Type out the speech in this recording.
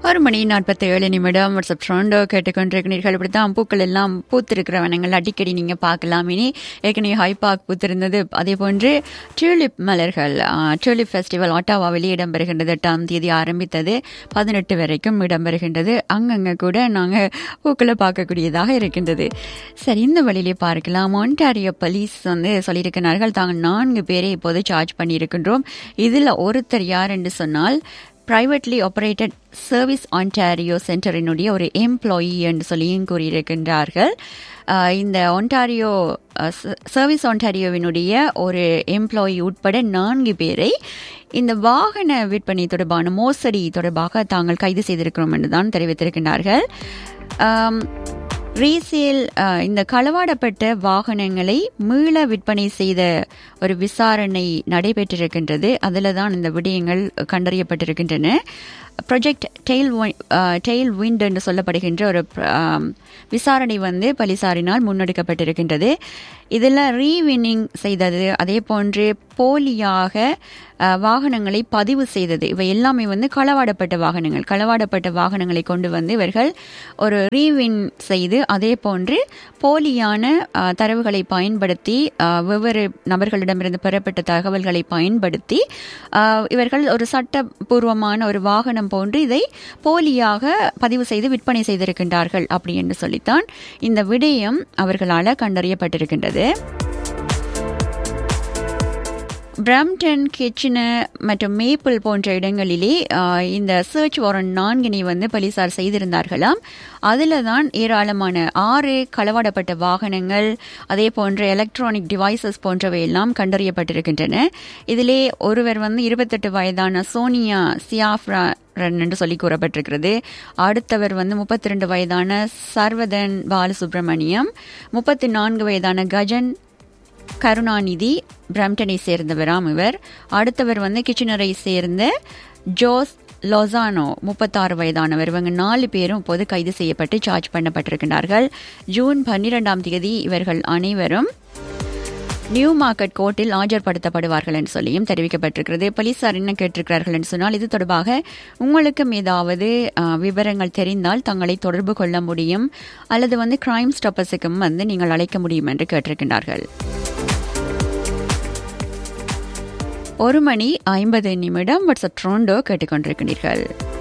ஒரு மணி நாற்பத்தி ஏழு நிமிடம் வாட்ஸ்அப் ட்ரோண்டோ கேட்டுக்கொண்டிருக்கிறீர்கள் இப்படித்தான் பூக்கள் எல்லாம் பூத்திருக்கிற வனங்கள் அடிக்கடி நீங்க பார்க்கலாம் இனி ஏற்கனவே ஹைபாக் பூத்திருந்தது அதே போன்று டியூலிப் மலர்கள் டியூலிப் ஃபெஸ்டிவல் ஆட்டாவாவில் இடம்பெறுகின்றது எட்டாம் தேதி ஆரம்பித்தது பதினெட்டு வரைக்கும் இடம்பெறுகின்றது அங்கங்க கூட நாங்க பூக்களை பார்க்கக்கூடியதாக இருக்கின்றது சரி இந்த வழியிலே பார்க்கலாம் ஒன்டாரியோ போலீஸ் வந்து சொல்லியிருக்கிறார்கள் தாங்கள் நான்கு பேரை இப்போது சார்ஜ் பண்ணியிருக்கின்றோம் இதில் ஒருத்தர் யார் என்று சொன்னால் பிரைவேட்லி ஆப்ரேட்டட் சர்வீஸ் ஆன்டாரியோ சென்டரினுடைய ஒரு எம்ப்ளாயி என்று சொல்லியும் கூறியிருக்கின்றார்கள் இந்த ஒன்டாரியோ சர்வீஸ் ஒன்டாரியோவினுடைய ஒரு எம்ப்ளாயி உட்பட நான்கு பேரை இந்த வாகன விற்பனை தொடர்பான மோசடி தொடர்பாக தாங்கள் கைது செய்திருக்கிறோம் என்று தான் தெரிவித்திருக்கின்றார்கள் ரீசேல் இந்த களவாடப்பட்ட வாகனங்களை மீள விற்பனை செய்த ஒரு விசாரணை நடைபெற்றிருக்கின்றது அதில் தான் இந்த விடயங்கள் கண்டறியப்பட்டிருக்கின்றன ப்ரொஜெக்ட் டெய்ல் டெய்ல் விண்ட் என்று சொல்லப்படுகின்ற ஒரு விசாரணை வந்து பலிசாரினால் முன்னெடுக்கப்பட்டிருக்கின்றது இதில் ரீவினிங் செய்தது அதே போன்று போலியாக வாகனங்களை பதிவு செய்தது இவை எல்லாமே வந்து களவாடப்பட்ட வாகனங்கள் களவாடப்பட்ட வாகனங்களை கொண்டு வந்து இவர்கள் ஒரு ரீவின் செய்து அதே போன்று போலியான தரவுகளை பயன்படுத்தி வெவ்வேறு நபர்களிடமிருந்து பெறப்பட்ட தகவல்களை பயன்படுத்தி இவர்கள் ஒரு சட்டபூர்வமான ஒரு வாகனம் போன்று இதை போலியாக பதிவு செய்து விற்பனை செய்திருக்கின்றார்கள் அப்படி என்று சொல்லித்தான் இந்த விடயம் அவர்களால் கண்டறியப்பட்டிருக்கின்றது பிரம்டன் கிச்சன மற்றும் மேப்பிள் போன்ற இடங்களிலே இந்த சர்ச் வாரண்ட் நான்கினை வந்து போலீசார் செய்திருந்தார்களாம் அதில் தான் ஏராளமான ஆறு களவாடப்பட்ட வாகனங்கள் அதே போன்ற எலக்ட்ரானிக் டிவைசஸ் போன்றவை எல்லாம் கண்டறியப்பட்டிருக்கின்றன இதிலே ஒருவர் வந்து இருபத்தெட்டு வயதான சோனியா சியாஃப்ரா என்று சொல்லி கூறப்பட்டிருக்கிறது அடுத்தவர் வந்து முப்பத்தி ரெண்டு வயதான சர்வதன் பாலசுப்ரமணியம் முப்பத்தி நான்கு வயதான கஜன் கருணாநிதி பிரம்டனை சேர்ந்தவராம் இவர் அடுத்தவர் வந்து கிச்சனரை சேர்ந்த ஜோஸ் லொசானோ முப்பத்தாறு வயதானவர் இவங்க நாலு பேரும் இப்போது கைது செய்யப்பட்டு சார்ஜ் பண்ணப்பட்டிருக்கிறார்கள் ஜூன் பன்னிரெண்டாம் தேதி இவர்கள் அனைவரும் நியூ மார்க்கெட் கோர்ட்டில் ஆஜர்படுத்தப்படுவார்கள் என்று சொல்லியும் தெரிவிக்கப்பட்டிருக்கிறது போலீசார் என்ன கேட்டிருக்கிறார்கள் என்று சொன்னால் இது தொடர்பாக உங்களுக்கும் ஏதாவது விவரங்கள் தெரிந்தால் தங்களை தொடர்பு கொள்ள முடியும் அல்லது வந்து கிரைம் ஸ்டாப்பர்ஸுக்கும் வந்து நீங்கள் அழைக்க முடியும் என்று கேட்டிருக்கின்றார்கள் ஒரு மணி ஐம்பது நிமிடம் வாட்ஸ்அப் ட்ரோண்டோ கேட்டுக்கொண்டிருக்கிறீர்கள்